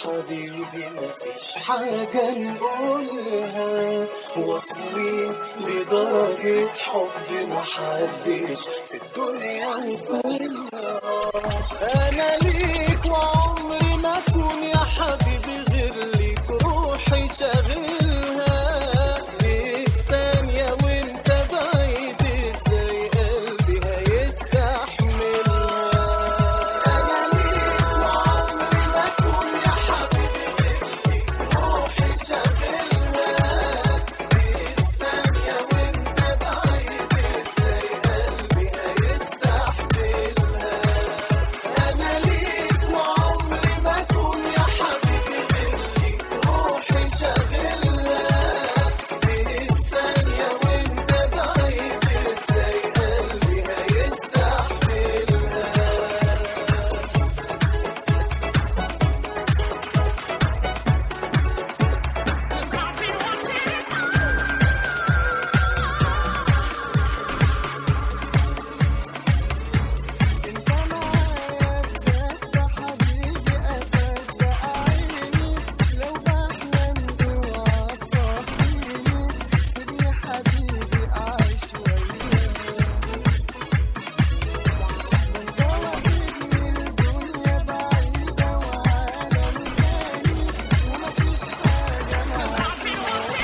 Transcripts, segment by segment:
حبيبي مفيش حاجة نقولها واصلين لدرجة حب محدش في الدنيا وصلها أنا ليك وعمري ما أكون يا حبيبي غير ليك روحي شاغلها ليك ثانية وأنت بعيد إزاي قلبي هيستحملها أنا ليك وعمري ما أكون يا حبيبي غير ليك روحي شاغلها ليك ثانية وأنت بعيد إزاي قلبي هيستحملها أنا ليك وعمري ما أكون يا حبيبي غير ليك روحي شاغلها ليك ثانية وأنت بعيد إزاي قلبي هيستحملها انت معايا بجد حبيبي اصدق عيني لو بحلم اوعى تصحيني سيبني حبيبي اعيش وياك انت واخدني الدنيا بعيدة وعالم تاني ومفيش حاجة معاك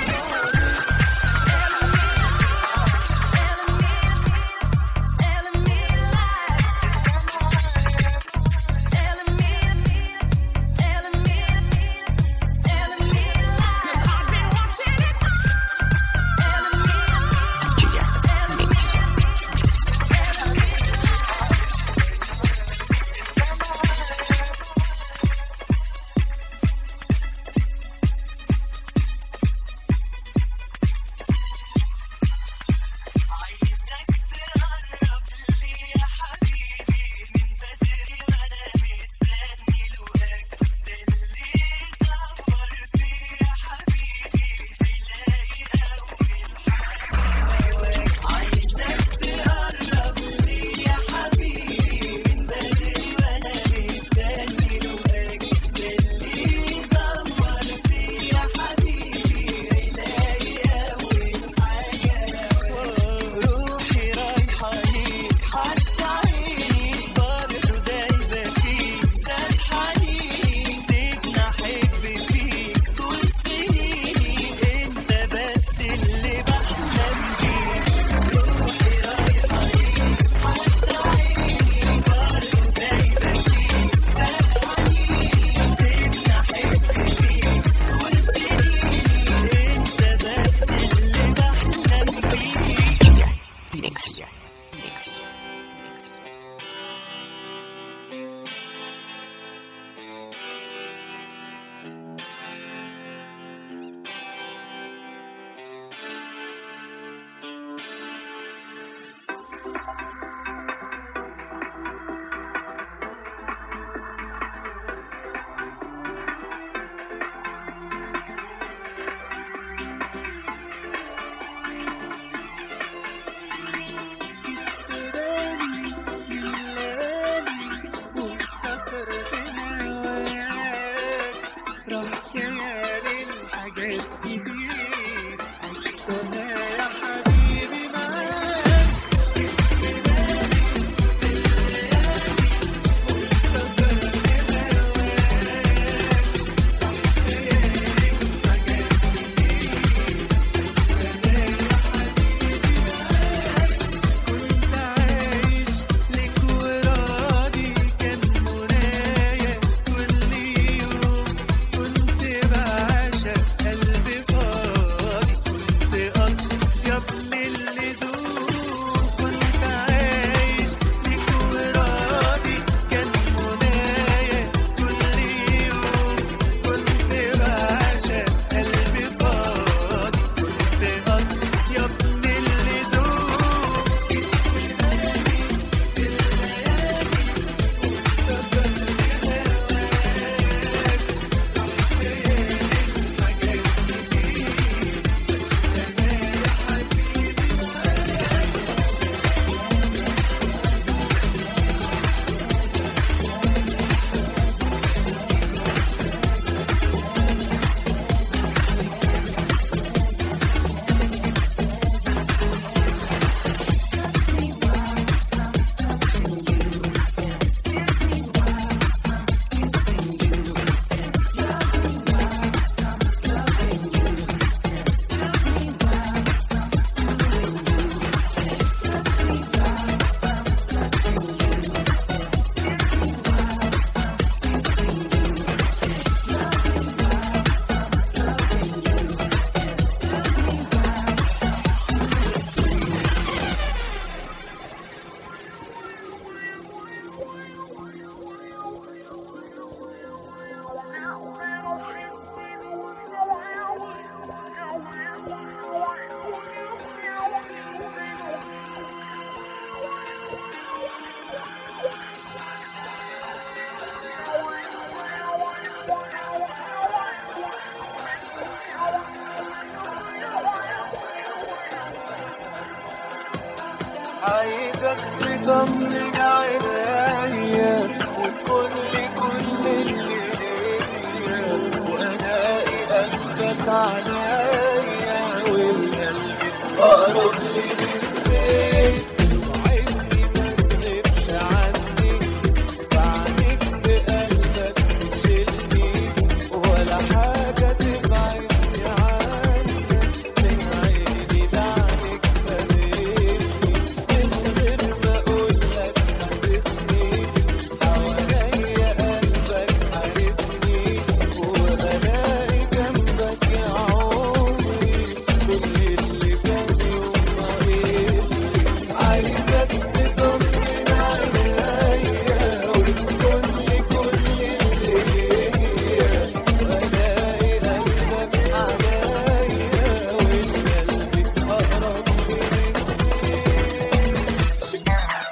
عايزك تقرب لي يا حبيبي من بدري وانا مستني لقاك ده اللي يدور فيه يا حبيبي هيلاقي اول حاجه عايزك تقرب لي يا حبيبي من بدري وانا مستني لقاك ده اللي يدور فيه يا حبيبي هيلاقي اول حاجه روحي رايحة ليك حتى عيني برضه دايبة فيك سرحانين سيبنا أحب فيك طول سنيني أنت بس اللي بحلم بيه روحي رايحة ليك حتى عيني برضه دايبة فيك سرحانين سيبنا أحب فيك طول سنيني أنت بس اللي بحلم بيه راح خيالي الحاجات كتير عشت انا يا حبيبي معاك عايزك تطمن عينيا وتكون لي كل اللي ليا والاقي قلبك عليا والقلب اقرب لي بالليل وعيني ما تغيبش عني بعينك بقلبك تشيلني ولا حاجة تبعدني عنك من عيني لعنك فارقني من غير ما أقولك حسسني حواليا قلبك حارسني وألاقي جنبك يا عمري كل اللي كان يوم ناقصني عايزك تطمن عليا وتكون لي كل اللي ليا وألاقي قلبك عليا والقلب أقرب مني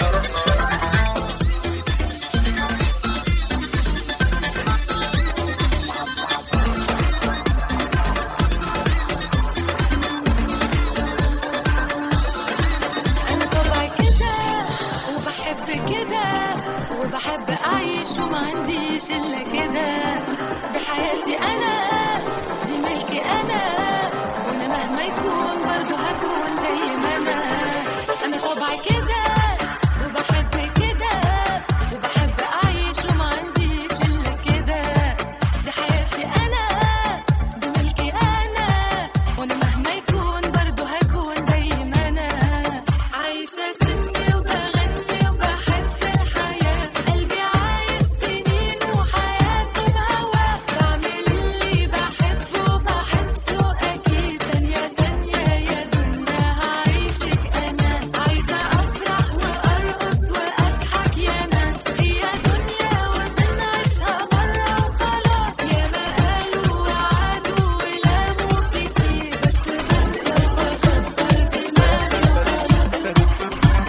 أنا طبعي كده وبحب كده وبحب أعيش وما عنديش إلا كده دي حياتي أنا دي ملكي أنا وأنا مهما يكون برضو هكون زي ما أنا أنا طبعي كده وبحب كده وبحب أعيش وما عنديش إلا كده دي حياتي أنا دي ملكي أنا وأنا مهما يكون برضو هكون زي ما أنا عايشة سني وبغني وبحب الحياة قلبي عايش سنين وحياته بهواه بعمل اللي بحبه وبحسه أكيد ثانية ثانية يا دنيا هعيشك أنا عايزة أفرح وأرقص وأضحك يا ناس هي دنيا وبنعيشها مرة وخلاص يا ما قالوا وعدوا ولاموا كتير بس بنسى وبكبر دماغي وخلاص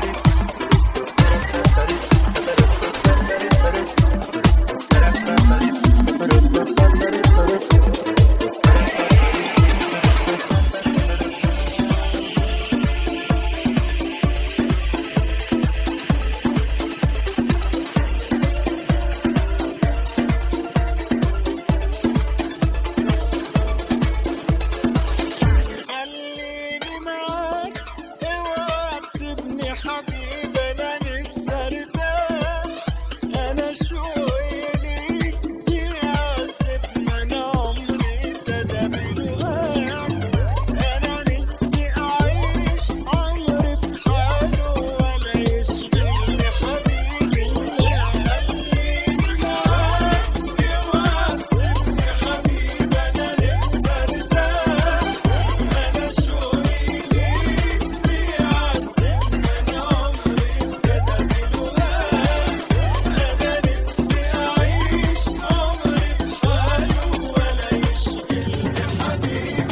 خليني معاك اوعى تسيبني حبيبي انا نفسي ارتاح انا شوقي ليك يعذبني انا عمري ابتدى بالغاك انا نفسي اعيش عمري بحاله ولا يشغلني حبيبي خليني معاك اوعى تسيبني حبيبي انا نفسي ارتاح أنا شوقي ليك بيعذبني أنا عمري ابتدى بالوهاب أنا نفسي أعيش عمري بحاله ولا يشغلني حبيبي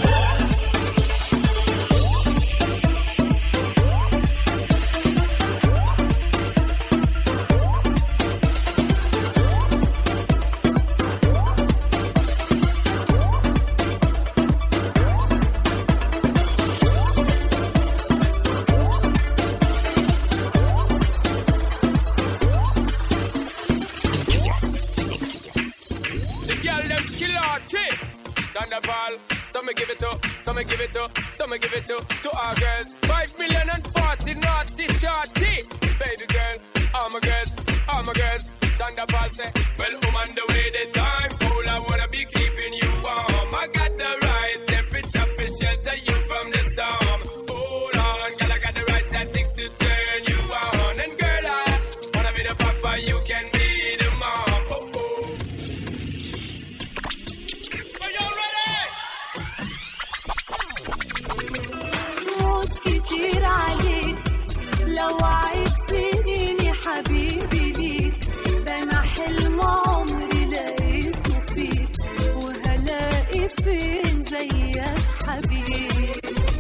The girl them skill arty. Thunderball. So me give it to, so me give it to, so me give it to, to our girls. Five million and forty naughty shorty. Baby girl, all my girls, all my girls. Thunderball say, well, I'm on the way the time. All I wanna be keeping you warm. I got the right temperature for shelter you from the storm. Hold on, girl, I got the right tactics to turn you on. And girl, I wanna be the papa, you can be the mom. Oh, oh. Are you ready? مش كتير عليك لو عيش سنين يا حبيبي ليك ده انا حلم عمري لقيته فيك وهلاقي فين زيك حبيبي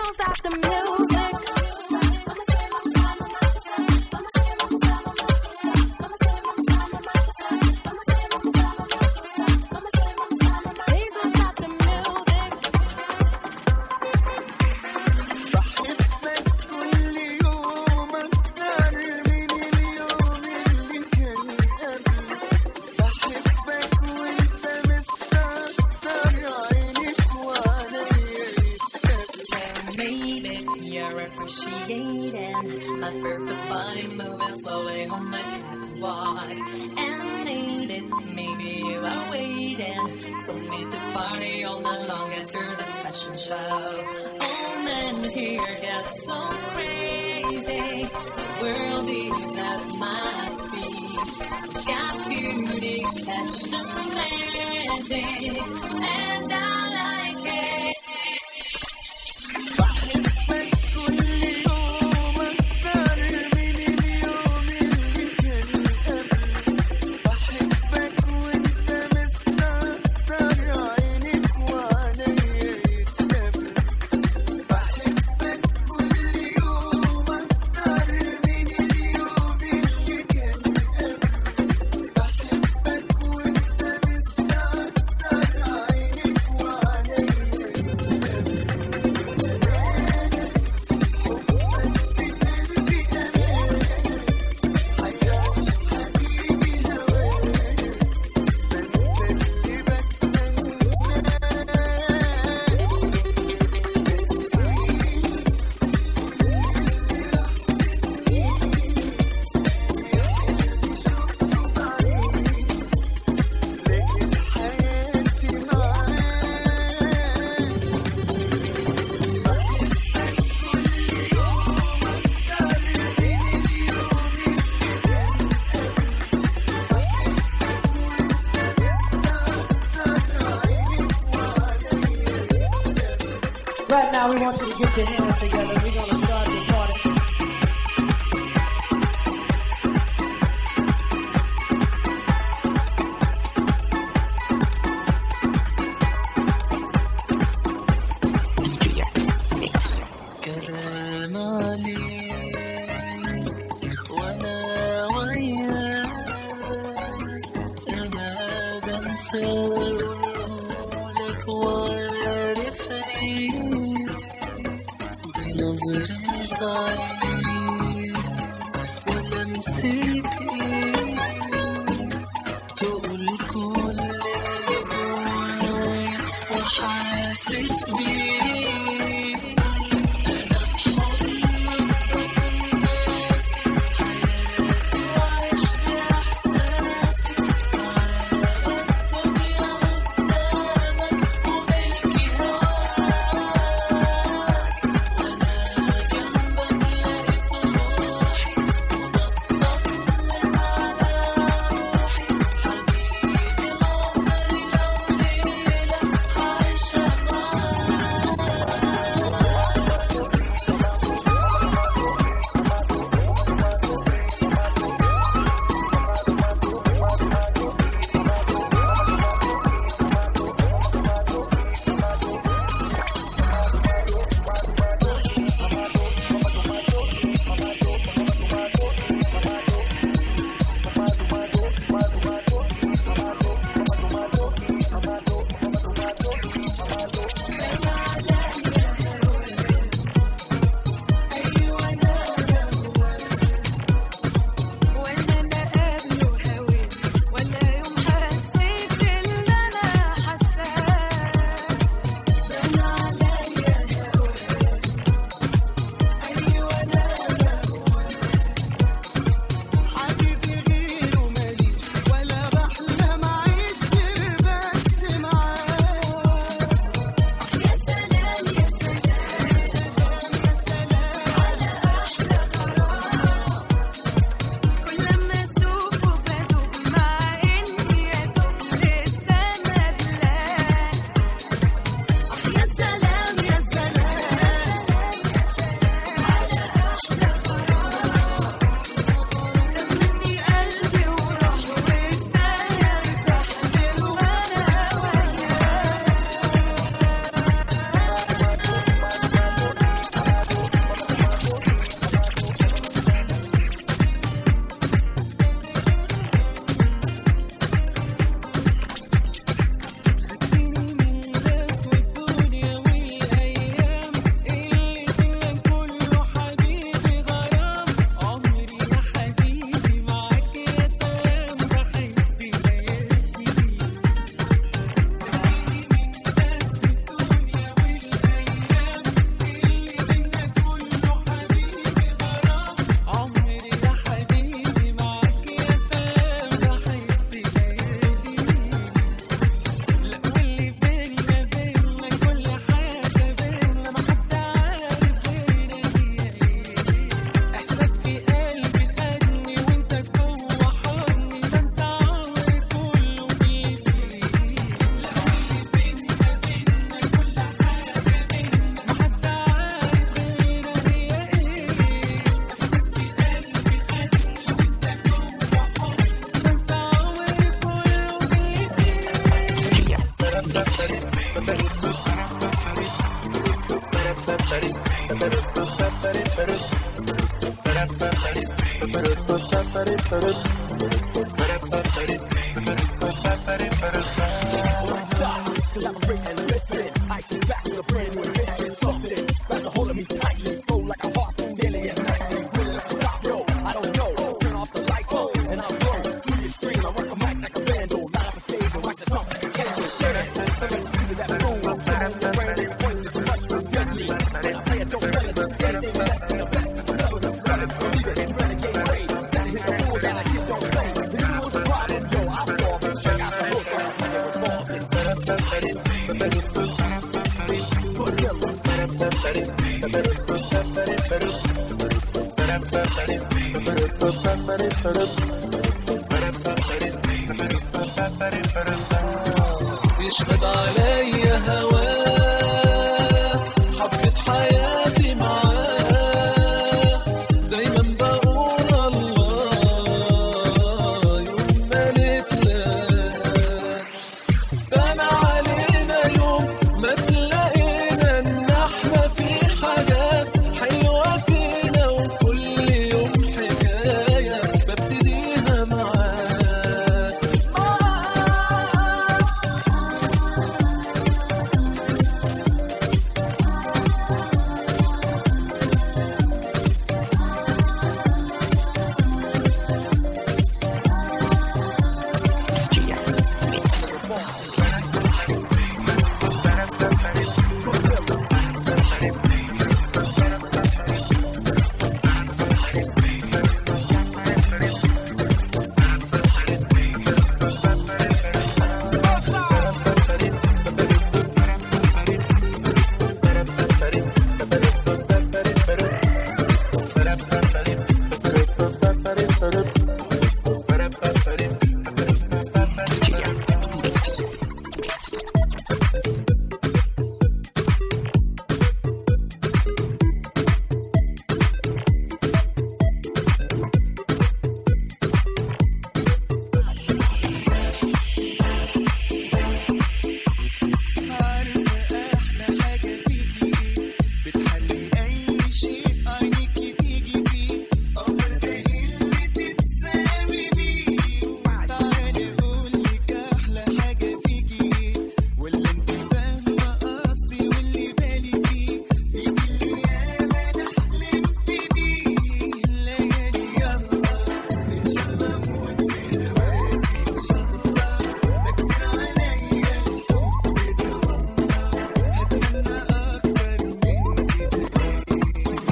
don't stop the music. Please don't stop the music. بحبك كل يوم أكتر من اليوم اللي كان قبله بحبك وأنت مستكتر عينك وعليا يتقابلوا made it, you're appreciating my perfect body moving slowly on the catwalk. And made it, maybe you are waiting for me to party all night long after the fashion show. All men here get so crazy, the world is at my feet. Got beauty, passion, magic, and I like it. بحبك كل يوم أكتر من اليوم اللي كان قبله بحبك وأنت مستكتر عينك وعليا يتقابلوا بحبك كل يوم أكتر من اليوم اللي كان قبله بحبك وأنت مستكتر عينك وعليا يتقابلوا حياتي معاك Right now, we want you to get your hands together. We're gonna start the party. كلام عليك وانا وياك انا بنسى اقولك وعارف ليه بنظرة عينيك ولمستي تقول كل اللي جوايا وحاسس بيه يشهد علي هواه حبة حياتي معاه دايما بقول الله يوم ما نتلاقى بان علينا يوم ما تلاقينا ان احنا في حاجات حلوة فينا وكل يوم حكاية ببتديها معاك معاك عارفة أحلى حاجة فيكي إيه بتخلي أي شيء عينيكي تيجي فيه قمر ده اللي تتساوي بيه تعالي أقولك أحلى حاجة فيكي إيه ولا أنت فاهمة قصدي واللي بالي فيه فيكي اللي ياما أنا حلمت بيه الليالي يلا إن شاء الله أموت في هواكي إن شاء الله ده كتير عليا الحب هتمنى أكتر من كده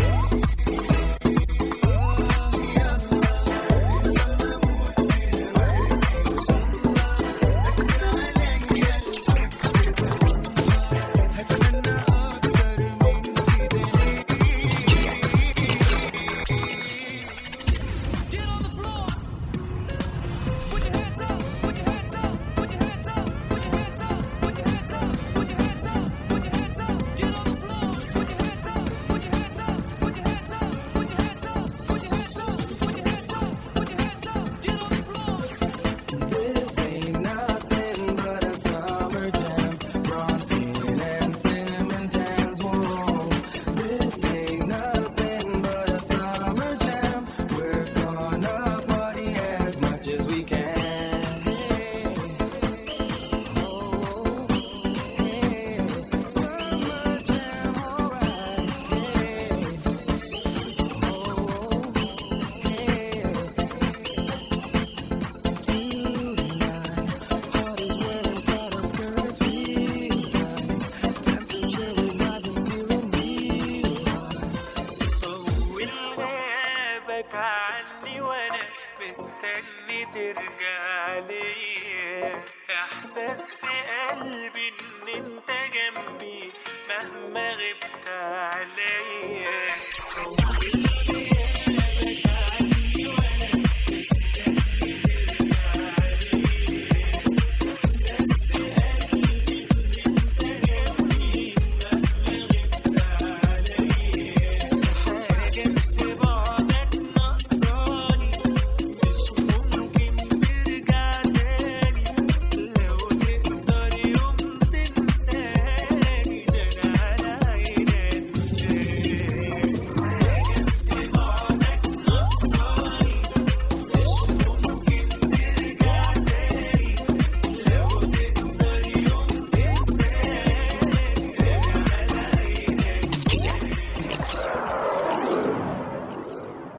Get on the floor. Put your hands up. Put your hands up. Put your hands up. Put your hands up. Put your hands up. Put your hands up. Put your hands up. Get on the floor. Put your hands up. Put your hands up. Put your hands up. Put your hands up. Put your hands up. Put your hands up. Put your hands up. Get on the floor. This ain't nothing but a summer jam. Bronzing and cinnamon tans. Whoa. This ain't nothing but a summer jam. We're gonna party as much as we can. Oh, hey. Summer jam, alright. Hey. Oh, hey. غيابك عني وانا مستني ترجع لي احساس في قلبي ان انت جنبي مهما غبت عليا